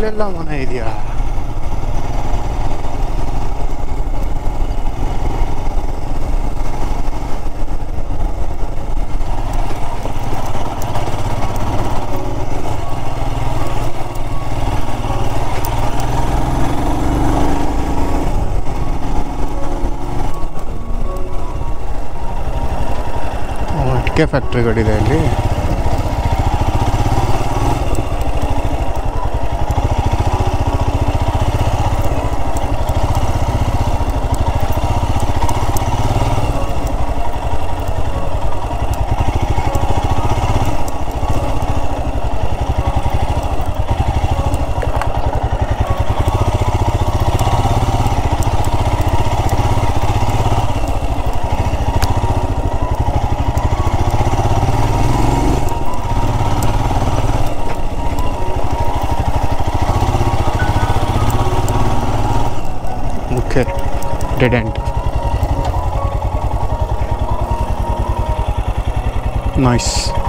ಇಲ್ಲೆಲ್ಲ ಮನೆ ಇದೆಯಾ ಇಟ್ಕೆ ಫ್ಯಾಕ್ಟ್ರಿಗಳಿದೆ ಇಲ್ಲಿ ಓಕೆ ಡೆಡ್ ಎಂಡ್ ನೈಸ್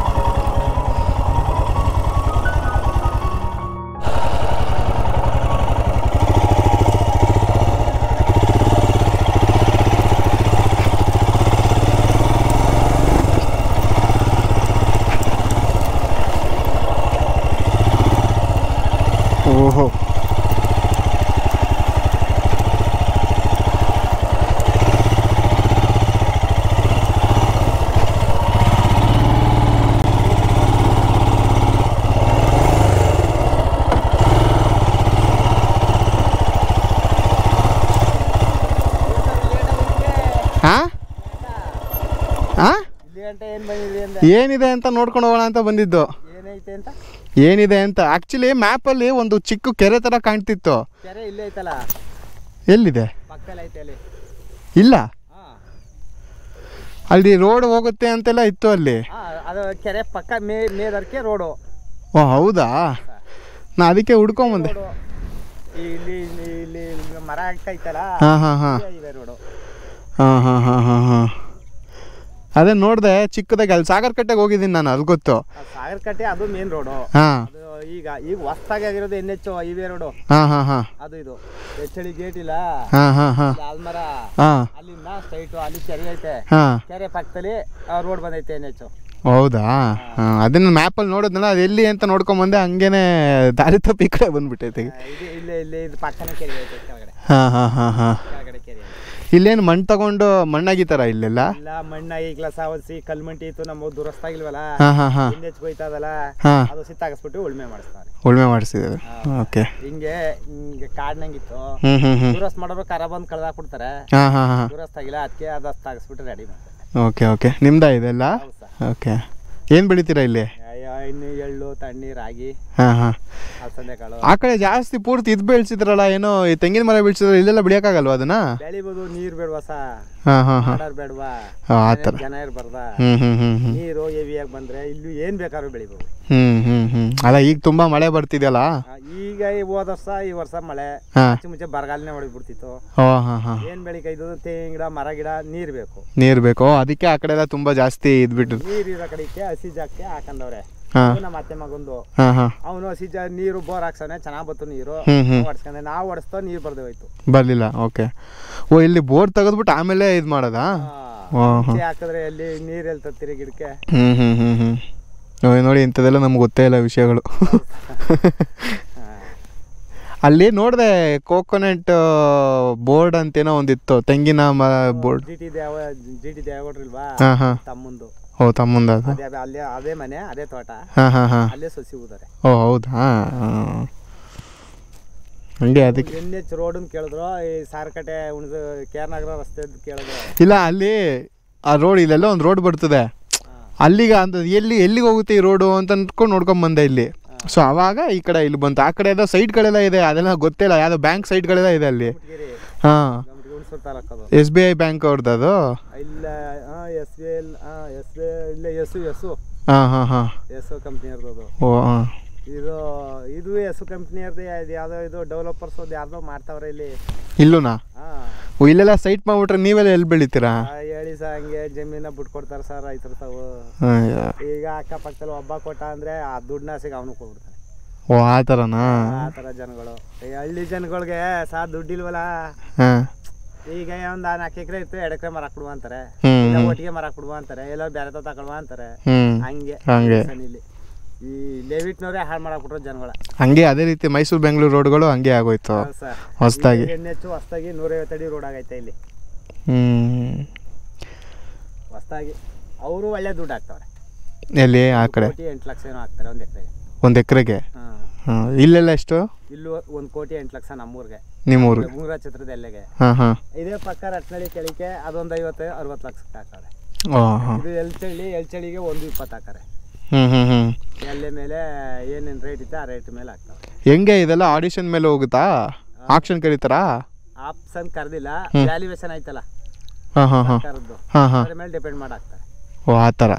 ಓಹೋ ಹಾಂ ಹಾಂ ಇಲ್ಲಿ ಗಂಟೆ ಏನು ಬಂದಿದೆ ಅಂದ ಏನಿದೆ ಅಂತ ನೋಡ್ಕೊಂಡು ಹೋಗೋಣ ಅಂತ ಬಂದಿದ್ದು ಏನೈತೆ ಅಂತ ಏನಿದೆ ಅಂತ ಆ್ಯಕ್ಚುಲಿ ಮ್ಯಾಪಲ್ಲಿ ಒಂದು ಚಿಕ್ಕ ಕೆರೆ ಥರ ಕಾಣ್ತಿತ್ತು ಕೆರೆ ಇಲ್ಲೇ ಐತಲ್ಲ ಎಲ್ಲಿದೆ ಪಕ್ಕದಲ್ಲಿ ಐತೆ ಅಲ್ಲಿ ಇಲ್ಲ ಹಾಂ ಅಲ್ಲಿ ರೋಡ್ ಹೋಗುತ್ತೆ ಅಂತೆಲ್ಲ ಇತ್ತು ಅಲ್ಲಿ ಹಾಂ ಅದು ಕೆರೆ ಪಕ್ಕ ಮೇ ಮೇದರ್ಕೆ ರೋಡು ಓ ಹೌದಾ ನಾ ಅದಕ್ಕೆ ಹುಡ್ಕೊಂಬಂದೆ ರೋಡು ಇಲ್ಲಿ ಇಲ್ಲಿ ಇಲ್ಲಿ ಮರ ಆಗ್ತೈತಲ್ಲ ಹಾಂ ಹಾಂ ಹಾಂ ಇವೆ ರೋಡು ಹಾಂ ಹಾಂ ಹಾಂ ಹಾಂ ಹಾಂ ಅದೇ ನೋಡಿದೆ ಚಿಕ್ಕದಾಗಿ ಅಲ್ಲಿ ಸಾಗರ್ ಕಟ್ಟೆಗೆ ಹೋಗಿದ್ದೀನಿ ನಾನು ಅದು ಗೊತ್ತು ಆ ಸಾಗರ ಕಟ್ಟೆ ಅದು ಮೇನ್ ರೋಡು ಹಾಂ ಅದು ಈಗ ಈಗ ಹೊಸ್ದಾಗಿ ಆಗಿರೋದು ಎನ್ ಎಚ್ ಹೈವೇ ರೋಡು ಹಾಂ ಹಾಂ ಹಾಂ ಅದು ಇದು ಎಚ್ ಎಳಿ ಗೇಟ್ ಇಲ್ಲ ಹಾಂ ಹಾಂ ಹಾಂ ಇಲ್ಲಿ ಆಲ್ಮರ ಹಾಂ ಅಲ್ಲಿಂದ ಸ್ಟ್ರೈಟು ಅಲ್ಲಿ ಕೆರೆ ಐತೆ ಹಾಂ ಕೆರೆ ಪಕ್ಕದಲ್ಲಿ ರೋಡ್ ಬಂದೈತೆ ಎನ್ ಎಚ್ ಹೌದಾ ಹಾಂ ಅದನ್ನ ಮ್ಯಾಪಲ್ಲಿ ನೋಡಿದ್ನಲ್ಲ ಅದು ಎಲ್ಲಿ ಅಂತ ನೋಡ್ಕೊಂಬಂದೆ ಹಂಗೇನೆ ದಾರಿ ತಪ್ಪಿ ಈ ಕಡೆ ಬಂದ್ಬಿಟ್ಟೈತೆ ಇದು ಇಲ್ಲೇ ಇಲ್ಲೇ ಇದು ಪಕ್ಕನೇ ಕೆರೆ ಐತೆ ಕೆಳಗಡೆ ಹಾಂ ಹಾಂ ಹಾಂ ಹಾಂ ಕೆಳಗಡೆ ಕೆರೆ ಐತೆ. ಇಲ್ಲೇನು ಮಣ್ಣು ತಗೊಂಡು ಮಣ್ಣಾಗಿತ್ತಾರ ಇಲ್ಲೆಲ್ಲ ಇಲ್ಲ ಮಣ್ಣ ಈಗ್ಲ ಸಾವಲ್ಸಿ ಕಲ್ಮಂಟಿ ಇತ್ತು ನಮ್ಮ ದುರಸ್ತಾಗಿಲ್ವಲ್ಲ ಹಾಂ ಹಾಂ ಹಾಂ ಹಿಂದೆ ಹೋಯ್ತದಲ್ಲ ಹಾಂ ಅದು ಸಿತ್ತಾಗಿಸ್ಬಿಟ್ಟು ಉಳ್ಮೆ ಮಾಡಿಸ್ತಾರೆ ಉಳ್ಮೆ ಮಾಡಿಸಿದ್ದಾರೆ ಓಕೆ ಹಿಂಗೆ ಹಿಂಗೆ ಕಾಡ್ನಂಗಿತ್ತು ಹ್ಞೂ ಹ್ಞೂ ಹ್ಞೂ ದುರಸ್ತ್ ಮಾಡೋರು ಕರ ಬಂದು ಕಳ್ದಾಕ್ಬಿಡ್ತಾರೆ ಹಾಂ ಹಾಂ ಹಾಂ ದುರಸ್ತಾಗಿಲ್ಲ ಅದಕ್ಕೆ ಅದು ತಾಗಿಸ್ಬಿಟ್ಟು ರೆಡಿ ಮಾಡ್ತಾರೆ ಓಕೆ ಓಕೆ ನಿಮ್ದಾ ಇದೆಲ್ಲ ಹೌದು ಸರ್ ಓಕೆ ಏನು ಬೆಳಿತೀರಾ ಇಲ್ಲಿ ಅಯ್ಯೋ, ಇನ್ನು ಎಳ್ಳು ತಣ್ಣಿ ರಾಗಿ ಹಾಂ ಹಾಂ ಅಲಸಂದೆ ಕಾಳು ಆ ಕಡೆ ಜಾಸ್ತಿ ಪೂರ್ತಿ ಇದು ಬೆಳೆಸಿದ್ರಲ್ಲ ಏನೋ ಈ ತೆಂಗಿನ ಮರ ಬೆಳೆಸಿದ್ರೆ ಇಲ್ಲೆಲ್ಲ ಬೆಳೆಯೋಕ್ಕಾಗಲ್ವಾ ಅದನ್ನ ಬೆಳಿಬೋದು ನೀರು ಬೇಡವಾ ಸ ಹಾಂ ಹಾಂ ಹಾಂ ಮಾಡಾರ್ ಬೇಡವಾ ಆ ಥರ ಜನ ಇರ್ಬಾರ್ದ ಹ್ಞೂ ಹ್ಞೂ ಹ್ಞೂ ಹ್ಞೂ ನೀರು ಹೆವಿಯಾಗಿ ಬಂದ್ರೆ ಇಲ್ಲೂ ಏನ್ ಬೇಕಾದ್ರೂ ಬೆಳಿಬೋದು ಹ್ಞೂ ಹ್ಞೂ ಹ್ಞೂ ಅಲ್ಲ ಈಗ ತುಂಬ ಮಳೆ ಬರ್ತಿದೆಯಲ್ಲ ಆ, ಈಗ ಈ ಹೋದ ವರ್ಷ ಈ ವರ್ಷ ಮಳೆ ಹಾಂ ಮುಂಚೆ ಮುಂಚೆ ಬರಗಾಲನೇ ಹೊಡೆದ್ಬಿಡ್ತಿತ್ತು ಓ ಹಾಂ ಹಾಂ ಏನ್ ಬೆಳಿಗ್ಗೆ ಇದು ತೆಂಗಿನ ಗಿಡ ಮರ ಗಿಡ ನೀರ್ ಬೇಕು ನೀರು ಬೇಕು ಅದಕ್ಕೆ ಆ ಕಡೆ ಎಲ್ಲ ತುಂಬ ಜಾಸ್ತಿ ಇದ್ಬಿಟ್ಟು ನೀರ್ ಇರೋ ಕಡೆಗೆ ಹಸಿ ಜಾಗಕ್ಕೆ ಹಾಕಂದವ್ರೆ ಹಾಂ ಅದು ನಮ್ಮ ಅತ್ತೆ ಮಗಂದು ಹಾಂ ಹಾಂ ಅವನು ಹಸಿ ಜಾ ನೀರು ಬೋರ್ ಹಾಕ್ಸಾನೆ ಚೆನ್ನಾಗ್ ಬತ್ತು ನೀರು ಹ್ಞೂ ಹ್ಞೂ ಹೊಡ್ಸ್ಕೊಂಡೆ ನಾವು ಹೊಡ್ಸ್ತೋ ನೀರ್ ಬರ್ದೇ ಹೋಯ್ತು ಬರಲಿಲ್ಲ ಓಕೆ ಓ ಇಲ್ಲಿ ಬೋರ್ ತೆಗೆದ್ಬಿಟ್ಟು ಆಮೇಲೆ ಇದು ಮಾಡೋದಾ ಓ ಹಾಂ ಮುಂಚೆ ಹಾಕಿದ್ರೆ ಎಲ್ಲಿ ನೀರ್ ಎಲ್ಲಿ ತತ್ತಿರಿ ಗಿಡಕ್ಕೆ ಹ್ಞೂ ಹ್ಞೂ ಹ್ಞೂ ಹ್ಞೂ ನೋಡಿ ನೋಡಿ ಇಂಥದ್ದೆಲ್ಲ ನಮ್ಗೆ ಗೊತ್ತೇ ಇಲ್ಲ ವಿಷಯಗಳು ಹಾ. ಅಲ್ಲಿ ನೋಡಿದೆ ಕೋಕೋನಟ್ ಬೋರ್ಡ್ ಅಂತೇನೋ ಒಂದಿತ್ತು ತೆಂಗಿನ ಮ board G T Deva G T ದೇವಗೌಡ್ರಿಲ್ವಾ ಹಾಂ ಹಾಂ ತಮ್ಮಂದು ಓ ತಮ್ಮಂದ ಅದು ಅದೇ ಅದೇ ಅಲ್ಲೇ ಅದೇ ಮನೆ ಅದೇ ತೋಟ ಹಾಂ ಹಾಂ ಹಾಂ ಅಲ್ಲೇ ಸಸಿ ಊದಾರೆ ಓ ಹೌದಾ ಹಾಂ ಹಂಗೆ ಅದಕ್ಕೆ ಎನ್ ಎಚ್ ರೋಡನ್ ಕೇಳಿದ್ರು ಈ ಸಾರ್ಕಟೆ ಉಣ್ದು ಕೇರ್ನಗರ ರಸ್ತೆ ಕೇಳಿದ್ರು ಇಲ್ಲ ಅಲ್ಲಿ ಆ ರೋಡ್ ಇಲ್ಲೆಲ್ಲ ಒಂದು ರೋಡ್ ಬರ್ತದೆ ಅಲ್ಲಿಗೆ ಅಂತ ಎಲ್ಲಿ ಎಲ್ಲಿಗೆ ಹೋಗುತ್ತೆ ಈ ರೋಡು ಅಂತ ಅಂದ್ಕೊಂಡು ನೋಡ್ಕೊಂಡ್ ಬಂದೆ ಇಲ್ಲಿ ಸೊ ಅವಾಗ ಈ ಕಡೆ ಇಲ್ಲಿ ಬಂತು ಆ ಕಡೆ ಏನೋ ಸೈಟ್ಗಳೆಲ್ಲ ಇದೆ ಅದೆಲ್ಲ ಗೊತ್ತಿಲ್ಲ ಯಾವುದೋ ಬ್ಯಾಂಕ್ ಸೈಟ್ಗಳೆಲ್ಲ ಇದೆ ಅಲ್ಲಿ ಹುಟ್ಗಿರಿ ಹಾಂ ನಮ್ಗೆ ಹುಣಸೂರು ತಾಲೂಕು ಅದು ಎಸ್ ಬಿ ಐ ಬ್ಯಾಂಕ್ ಅವ್ರದ್ದು ಅದು ಇಲ್ಲ S B L S B ಇಲ್ಲ ಎಸ್ ಎಸ್ ಹಾಂ ಹಾಂ ಹಾಂ ಎಸ್ ಕಂಪ್ನಿಯರ್ದು ಅದು ಓ ಹಾಂ ಇದು ಇದು ಎಸ್ ಕಂಪ್ನಿಯರ್ದು ಇದು ಯಾವುದೋ ಇದು ಡೆವಲಪರ್ಸ್ ಅದು ಯಾರ್ದೋ ಮಾಡ್ತಾವ್ರೆ ಇಲ್ಲಿ ಇಲ್ಲೂನಾ ಹಾಂ ಓ ಇಲ್ಲೆಲ್ಲ ಸೈಟ್ ಮಾಡ್ಬಿಟ್ರೆ ನೀವೆಲ್ಲ ಎಲ್ಲಿ ಬೆಳಿತೀರಾ ಹೇಳಿ ಸರ್ ಹಂಗೆ ಜಮೀನ ಬಿಟ್ಕೊಡ್ತಾರೆ ಸರ್ ರೈತರು ತಾವು ಹಾಂ ಈಗ ಅಕ್ಕಪಕ್ಕದಲ್ಲಿ ಒಬ್ಬ ಕೊಟ್ಟ ಅಂದ್ರೆ ಆ ದುಡ್ಡನ್ನ ಸಿಗ ಅವನು ಕೊಡ್ಬಿಡ್ತಾನೆ ಓ ಆ ಥರನಾ ಆ ಥರ ಜನಗಳು ಈ ಹಳ್ಳಿ ಜನಗಳಿಗೆ ಸಾ ದುಡ್ಡಿಲ್ವಲ್ಲ ಹಾಂ ಈಗ ಒಂದು ನಾಲ್ಕು ಎಕರೆ ಇತ್ತು ಎರಡು ಎಕರೆ ಮರ ಕೊಡುವ ಅಂತಾರೆ ಹ್ಮ್, ಇಲ್ಲ ಹ್ಮ್. ಒಟ್ಟಿಗೆ ಮರ ಕೊಡುವ ಅಂತಾರೆ ಎಲ್ಲ ಬೇರೆ ತ ತಗೊಳ್ವ ಅಂತಾರೆ ಹ್ಞೂ ಹಂಗೆ ಹಂಗೆ. ಇಲ್ಲಿ ಈ ಲೇವಿಟ್ನವರೇ ಹಾಳು ಮಾಡಾಕ್ಬಿಟ್ರು ಜನಗಳ ಹಂಗೆ ಅದೇ ರೀತಿ ಮೈಸೂರು ಬೆಂಗಳೂರು ರೋಡ್ಗಳು ಹಂಗೆ ಆಗೋಯ್ತು ಹೊಸ್ದಾಗಿ. ಎನ್ ಎಚ್ ಹೊಸ್ದಾಗಿ ನೂರೈವತ್ತಡಿ ರೋಡ್ ಆಗೈತೆ ಇಲ್ಲಿ ಹ್ಞೂ ಹೊಸ್ದಾಗಿ ಅವರು ಒಳ್ಳೆ ದುಡ್ಡು ಹಾಕ್ತವ್ರೆ ಎಲ್ಲಿ ಆ ಕಡೆ ಕೋಟಿ ಎಂಟು ಲಕ್ಷ ಏನೋ ಹಾಕ್ತಾರೆ ಒಂದು ಎಕರೆಗೆ ಒಂದು ಎಕರೆಗೆ ಹಾಂ ಹಾಂ ಇಲ್ಲೆಲ್ಲ ಎಷ್ಟು ಇಲ್ಲೂ ಒಂದು ಕೋಟಿ ಎಂಟು ಲಕ್ಷ ನಮ್ಮೂರಿಗೆ ನಿಮ್ಮ ಊರಿಗೆ ಮೂರ ಚಿತ್ರದ ಎಲ್ಲೆಗೆ ಹಾಂ ಹಾಂ ಇದೇ ಪಕ್ಕ ರತ್ನಳ್ಳಿ ಕೆಳಿಕೆ ಅದೊಂದು ಐವತ್ತು ಅರವತ್ತು ಲಕ್ಷಕ್ಕೆ ಹಾಕವ್ರೆ ಓ ಹಾಂ ಇದು ಎಲ್ಚಳ್ಳಿ ಎಲ್ಚಳಿಗೆ ಒಂದು ಇಪ್ಪತ್ತು ಹಾಕಾರೆ ಹ್ಞೂ ಹ್ಞೂ ಹ್ಞೂ ಎಲೆ ಮೇಲೆ ಏನೇನು ರೇಟ್ ಇತ್ತು ಆ ರೇಟ್ ಮೇಲೆ ಹಾಕ್ತಾರೆ ಹೆಂಗೆ ಇದೆಲ್ಲ ಆಡಿಷನ್ ಮೇಲೆ ಹೋಗುತ್ತಾ ಆಕ್ಷನ್ ಕರೀತಾರಾ ಆಪ್ಷನ್ ಕರೆದಿಲ್ಲ ವ್ಯಾಲ್ಯೂಯೇಷನ್ ಆಯ್ತಲ್ಲ ಹಾಂ ಹಾಂ ಹಾಂ ಕರೆದು ಹಾಂ ಹಾಂ ಅದ್ರ ಮೇಲೆ ಡಿಪೆಂಡ್ ಮಾಡಿ ಹಾಕ್ತಾರೆ ಓ ಆ ಥರ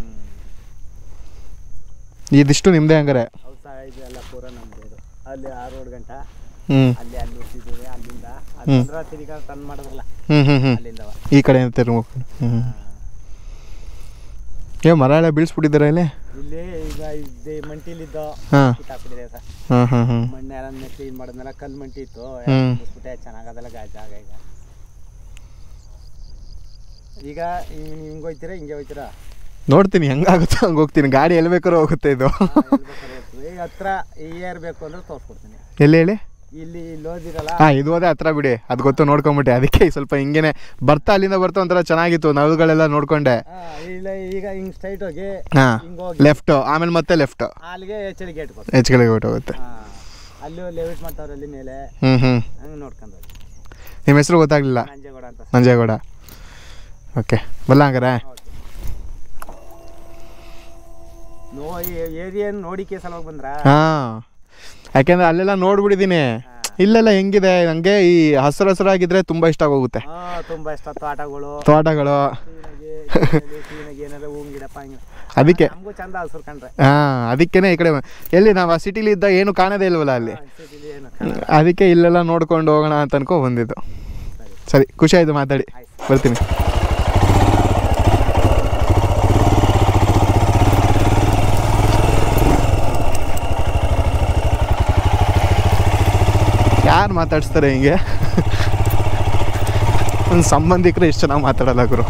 ಇದಿಷ್ಟು ನಿಮ್ಮದೇ ಹಂಗಾರೆ ಹೌದು ಸಹ ಇದು ಎಲ್ಲ ಪೂರ ನಮ್ದು ಇದು ಅಲ್ಲಿ ಆ ರೋಡ್ ಗಂಟ ಹ್ಞೂ ಅಲ್ಲಿ ಅಲ್ಲಿ ಹುಟ್ಟಿದ್ದೀವಿ ಅಲ್ಲಿಂದ ಅಲ್ಲಿಂದ ತಿರುಗಾ ತಂದು ಮಾಡಿದ್ರಲ್ಲ ಹ್ಞೂ ಹ್ಞೂ ಹ್ಞೂ ಅಲ್ಲಿಂದವ ಈ ಕಡೆ ಅಂತ ಹ್ಞೂ ಏ ಮರ ಎಲ್ಲ ಬೀಳ್ಸ್ಬಿಟ್ಟಿದ್ದಾರೆ ಇಲ್ಲಿ ಇಲ್ಲಿ ಈಗ ಇದೆ ಮಂಟಿಲಿದ್ದ ಹಾಂ ಕಿತ್ತಾಕ್ಬಿಟ್ಟಿದೆ ಸರ್ ಹಾಂ ಹಾಂ ಹಾಂ ಮಣ್ಣೆಲ್ಲ ಕ್ಲೀನ್ ಮಾಡಿದ್ಮೇಲೆ ಕಲ್ಲು ಮಂಟಿ ಇತ್ತು ಹ್ಮ್. ಮುಗಿಸ್ಬಿಟ್ಟೆ ಚೆನ್ನಾಗದಲ್ಲ ಗಾ ಜಾಗ ಈಗ ಈಗ ಹಿಂಗ್ ನೀವು ಹಿಂಗೆ ಹೋಯ್ತೀರಾ ಹಿಂಗೆ ಹೋಯ್ತೀರಾ ನೋಡ್ತೀನಿ ಹೆಂಗಾಗುತ್ತೋ ಹಂಗೆ ಹೋಗ್ತೀನಿ ಗಾಡಿ ಎಲ್ಲಿ ಬೇಕಾದ್ರೂ ಹೋಗುತ್ತೆ ಇದು ಹಾ, ಎಲ್ಲಿ ಬೇಕಾದ್ರೂ ಹೋಗ್ತೀವಿ. ಈಗ ಹತ್ರ ಏರ್ ಬೇಕು ಅಂದ್ರೆ ತೋರಿಸ್ಕೊಡ್ತೀನಿ ಎಲ್ಲಿ ಹೇಳಿ ಇಲ್ಲಿ ಇಲ್ಲಿ ಓದಿರಲ್ಲ ಹಾಂ ಇದು ಹೋದೆ ಹತ್ರ ಬಿಡಿ ಅದು ಗೊತ್ತು ನೋಡ್ಕೊಂಬಿಟ್ಟೆ ಅದಕ್ಕೆ ಸ್ವಲ್ಪ ಹಿಂಗೇನೆ ಬರ್ತಾ ಅಲ್ಲಿಂದ ಬರ್ತಾ ಒಂಥರ ಚೆನ್ನಾಗಿತ್ತು ನವರುಗಳೆಲ್ಲ ನೋಡ್ಕೊಂಡೆ ಹಾ, ಇಲ್ಲ ಈಗ ಹಿಂಗ್ ಸ್ಟ್ರೈಟ್ ಹೋಗಿ ಹಾಂ ಹಿಂಗ್ ಹೋಗಿ ಲೆಫ್ಟ್ ಆಮೇಲೆ ಮತ್ತೆ ಲೆಫ್ಟ್ ಅಲ್ಲಿಗೆ ಎಚ್ ಎಲ್ ಗೇಟ್ ಕೊಡ್ತಾರೆ ಹೆಚ್ಚುಗಳಿಗೆ ಹೊಟ್ಟೋಗುತ್ತೆ ಹಾ ಅಲ್ಲಿ ಲೆವಿಟ್ ಮಾಡ್ತಾವ್ರೆ ಅಲ್ಲಿ ಮೇಲೆ ಹ್ಞೂ ಹ್ಞೂ ಹಂಗೆ ನೋಡ್ಕೊಂಡು ಹೋಗಿ ನಿಮ್ಮ ಹೆಸರು ಗೊತ್ತಾಗಲಿಲ್ಲ ನಂಜೇಗೌಡ ಅಂತ ನಂಜೇಗೌಡ ಓಕೆ ಬಲ್ಲ ಹಂಗಾರೆ ನೋ ಏರಿಯಾ ನೋಡಿಕೆ ಸಲುವಾಗಿ ಬಂದ್ರ ಹಾಂ ಯಾಕೆಂದ್ರೆ ಅಲ್ಲೆಲ್ಲ ನೋಡ್ಬಿಟ್ಟಿದ್ದೀನಿ ಇಲ್ಲೆಲ್ಲ ಹೆಂಗಿದೆ ನನಗೆ ಈ ಹಸಿರು ಹಸಿರಾಗಿದ್ರೆ ತುಂಬ ಇಷ್ಟ ಆಗೋಗುತ್ತೆ ಹಾ ತುಂಬಾ ಇಷ್ಟ ತೋಟಗಳು ತೋಟಗಳು ಕ್ಲೀನಾಗಿ ಕ್ಲೀನಾಗಿ ಏನಾರ ಹೂವಿನ ಗಿಡಪ್ಪ ಹಂಗೆ ಅದಕ್ಕೆ ನಮಗೂ ಚಂದ ಹಸ್ರು ಕಂಡ್ರೆ ಹಾಂ ಅದಕ್ಕೇನೆ ಈ ಕಡೆ ಎಲ್ಲಿ ನಾವು ಆ ಸಿಟಿಲಿ ಇದ್ದಾಗ ಏನು ಕಾಣೋದೇ ಇಲ್ವಲ್ಲ ಅಲ್ಲಿ ಅನ್ಸೋದಿಲ್ಲ ಏನು ಅದಕ್ಕೆ ಇಲ್ಲೆಲ್ಲ ನೋಡ್ಕೊಂಡು ಹೋಗೋಣ ಅಂತ ಅನ್ಕೊ ಬಂದಿದ್ದು ಸರಿ ಸರಿ ಖುಷಿ ಆಯಿತು ಮಾತಾಡಿ ಆಯ್ತು ಬರ್ತೀನಿ ಯಾರು ಮಾತಾಡಿಸ್ತಾರೆ ಹಿಂಗೆ ಒಂದು ಸಂಬಂಧಿಕರು ಇಷ್ಟು ಚೆನ್ನಾಗಿ ಮಾತಾಡಲ್ಲ ಗುರು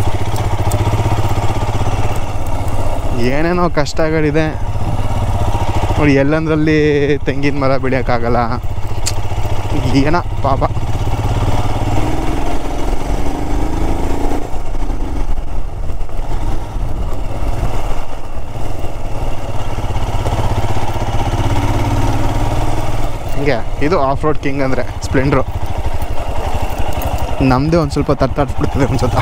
ಏನೇನೋ ಕಷ್ಟಗಳಿದೆ ನೋಡಿ ಎಲ್ಲಂದ್ರಲ್ಲಿ ತೆಂಗಿನ ಮರ ಬೆಳೆಯೋಕ್ಕಾಗಲ್ಲ ಏನ ಪಾಪ ಹಿಂಗೆ ಇದು ಆಫ್ ರೋಡ್ ಕಿಂಗ್ ಅಂದರೆ ಸ್ಪ್ಲೆಂಡ್ರು ನಮ್ಮದೇ ಒಂದು ಸ್ವಲ್ಪ ತಟ್ಟಾಡ್ಬಿಡ್ತದೆ ಅನ್ಸುತ್ತಾ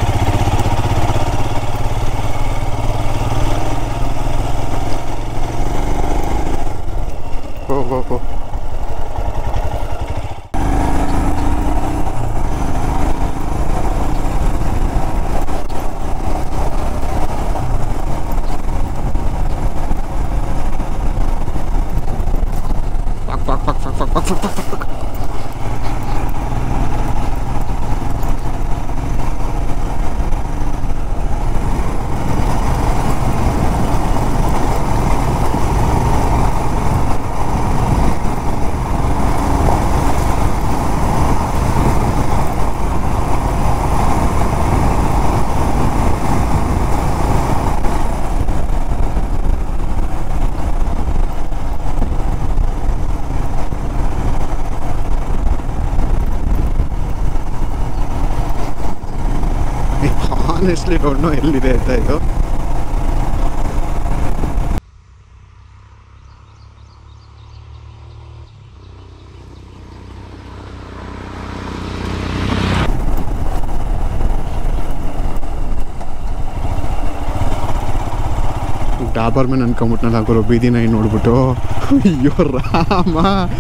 ಹೋ ಹೋ ಹೋ Fuck, fuck, fuck, fuck, fuck, fuck, fuck, fuck, fuck. Honestly don't know ಎಲ್ಲಿದೆ ಅಂತ ಇದು ಡಾಬರ್ ಮೇಲೆ ಅನ್ಕೊಂಬಿಟ್ನಲ್ಲ ಗುರು ಬೀದಿ ನಾಯಿ ನೋಡ್ಬಿಟ್ಟು ಅಯ್ಯೋ ರಾಮ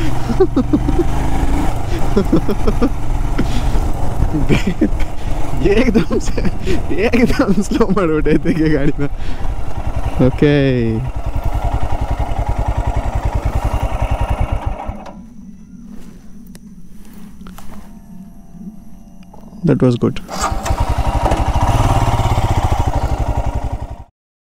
ಏಕದಮ್ ಏಕದಮ್ ಸ್ಲೋ ಮಾಡ್ಬಿಟ್ಟೈತೆ ಗಾಡಿನ ಓಕೆ ದಟ್ ವಾಸ್ ಗುಡ್